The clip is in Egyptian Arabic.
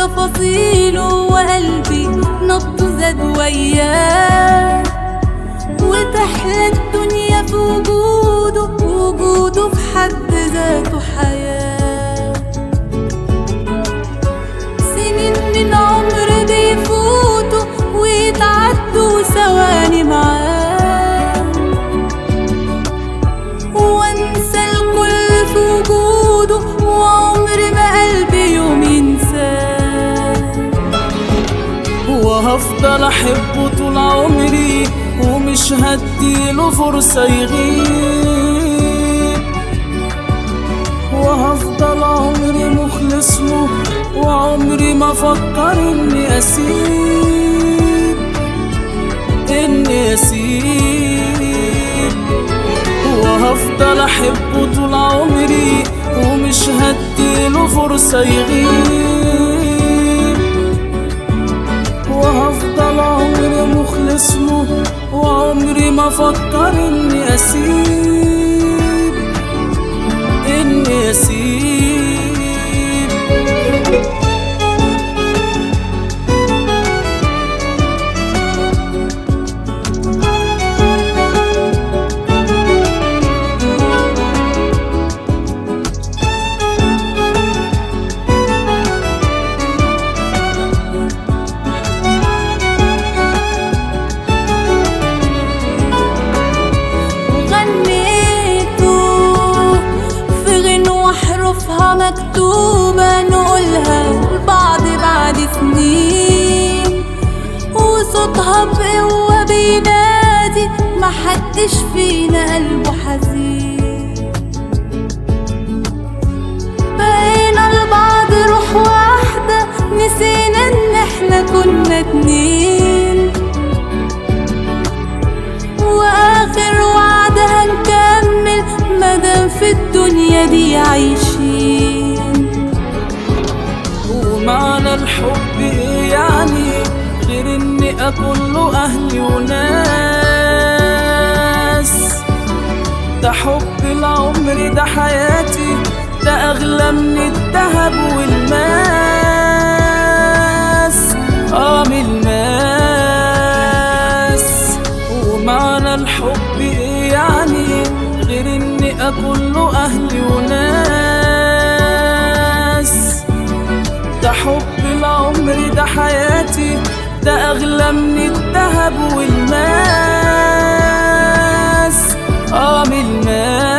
تفاصيله وقلبي نبضه زاد وياه وتحلى الدنيا في وجوده وجوده في حد ذاته حياة سنين من عمر بيفوتوا ويتعدوا ثواني معاه وانسى الكل في وجوده وعمر ما قلبي يوم ينساه وهفضل احبه طول عمري ومش هديله فرصة يغيب وهفضل عمري مخلص له وعمري ما افكر اني اسيب اني اسيب وهفضل احبه طول عمري ومش هديله فرصة يغيب وهفضل عمري مخلص له وعمري ما افكر اني اسيب اني اسيب غنيته في غنوة حروفها مكتوبة نقولها لبعض بعد سنين وصوتها بقوة بينادي محدش فينا قلبه حزين بقينا لبعض روح واحدة نسينا ان احنا كنا اتنين واخر وعد هنكمل مادام في الدنيا دي عايشين ومعنى الحب ايه يعني غير اني اكون له اهلي وناس ده حب العمر ده حياتي ده اغلى من الذهب والماس اه من الماس ومعنى الحب ايه يعني غير اني اكون له اهلي وناس ده حب العمر ده حياتي ده أغلى من الذهب والماس آه من الماس